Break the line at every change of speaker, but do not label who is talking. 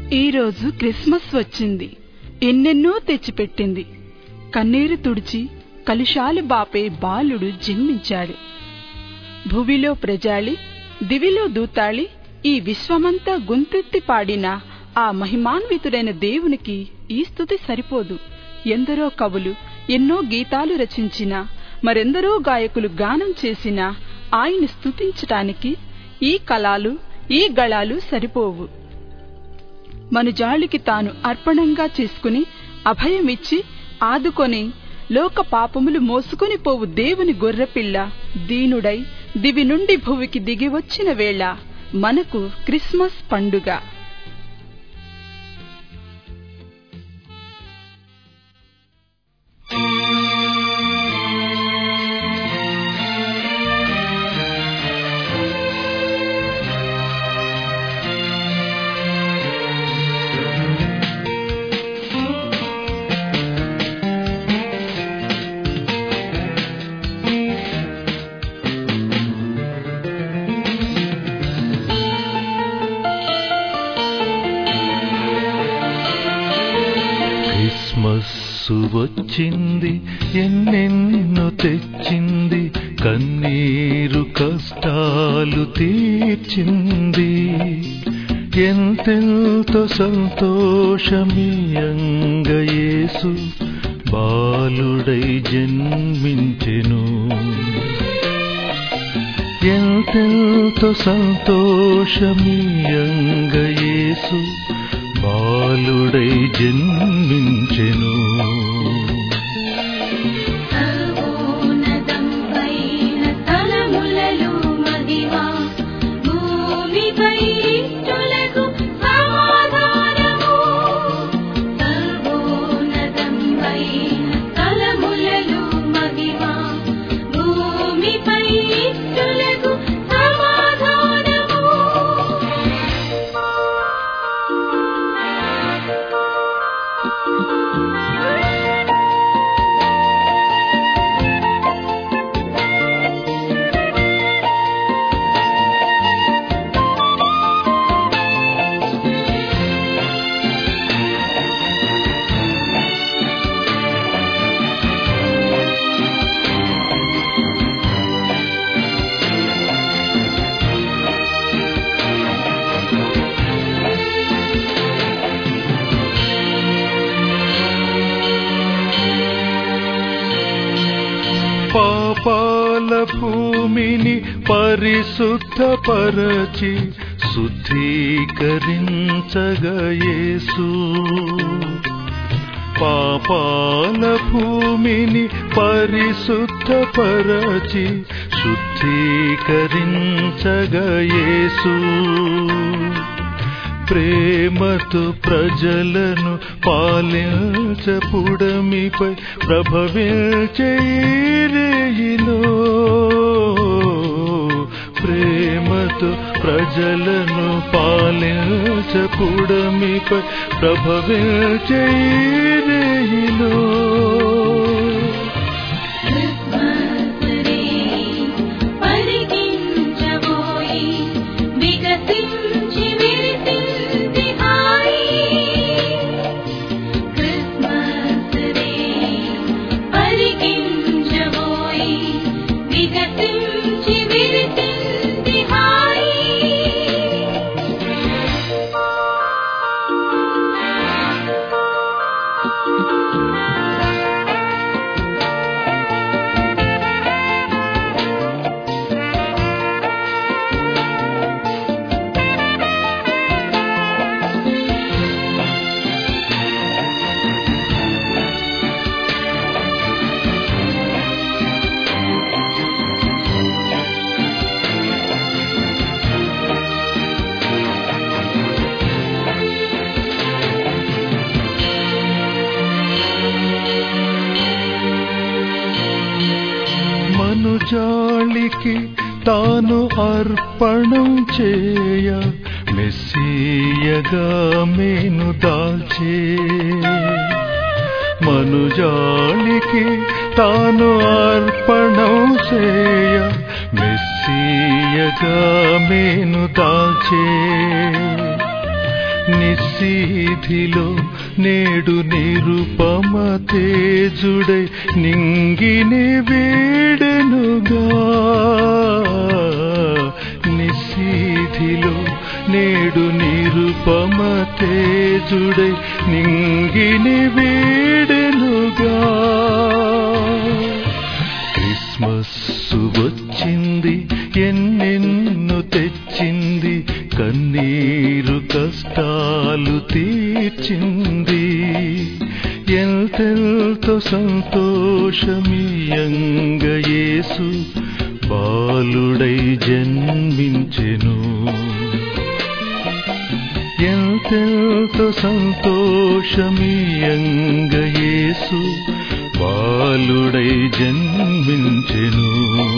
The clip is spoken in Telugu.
ఈరోజు క్రిస్మస్ వచ్చింది ఎన్నెన్నో తెచ్చిపెట్టింది కన్నీరు తుడిచి కలుషాలు బాపే బాలుడు జన్మించాడు భువిలో ప్రజాళి దివిలో దూతాళి ఈ విశ్వమంతా గొంతెత్తి పాడిన ఆ మహిమాన్వితుడైన దేవునికి ఈ స్థుతి సరిపోదు ఎందరో కవులు ఎన్నో గీతాలు రచించినా మరెందరో గాయకులు గానం చేసినా ఆయన స్తుతించటానికి ఈ కళాలు ఈ గళాలు సరిపోవు మనుజాళికి తాను అర్పణంగా చేసుకుని అభయమిచ్చి ఆదుకొని లోక పాపములు మోసుకొని పోవు దేవుని గొర్రెపిల్ల దీనుడై దివి నుండి భువికి దిగివచ్చిన వేళ మనకు క్రిస్మస్ పండుగ
క్రిస్మస్ వచ్చింది ఎన్నెన్నో తెచ్చింది కన్నీరు కష్టాలు తీర్చింది ఎంతెంతో సంతోషమీయంగయేసు బాలుడై జన్మించెను ఎంతెంతో సంతోషమీయంగయేసు బాలుడై జన్మించెను
సర్వోన్నతం పైన తలములలో మహిమ భూమిపై ఇష్టులకు సమాధానము సర్వోన్నతం పైన తలములలో మహిమ భూమిపై ఇష్టులకు సమాధానము
పాపాల భూమిని పరిశుద్ధపరచి శుద్ధీకరించగయేసు పాపాల భూమిని పరిశుద్ధపరచి శుద్ధీకరించగయేసు ప్రేమతో ప్రజలను పాలించపుడమిపై ప్రభవించేరేయిలో ప్రేమతో ప్రజలను పాలించపుడమిపై ప్రభవించేరేయిలో
క్రిస్మస్ రే పరికించబోయి వికసించి విరిసింది హాయి క్రిస్మస్ రే పరికించబోయి వికసించి విరిసింది హాయి
మనుజాళికి తాను అర్పణం చేయ మెస్సీయగా మేను దాల్చే మనుజాళికి తాను అర్పణం చేయ మెస్సీయగా మేను దాల్చే నిశీధిలో నేడు నిరుపమ తేజుడై నింగిని వీడెనుగా నిశీధిలో నేడు నిరుపమ తేజుడై నింగిని వీడెనుగా క్రిస్మస్ వచ్చింది ఎన్నెన్ను తెచ్చింది కన్నీరు కష్టాలు తీర్చింది ఎంతెంతో సంతోషమీయంగ యేసు బాలుడై జన్మించెను ఎంతెంతో సంతోషమీయంగ యేసు బాలుడై జన్మించెను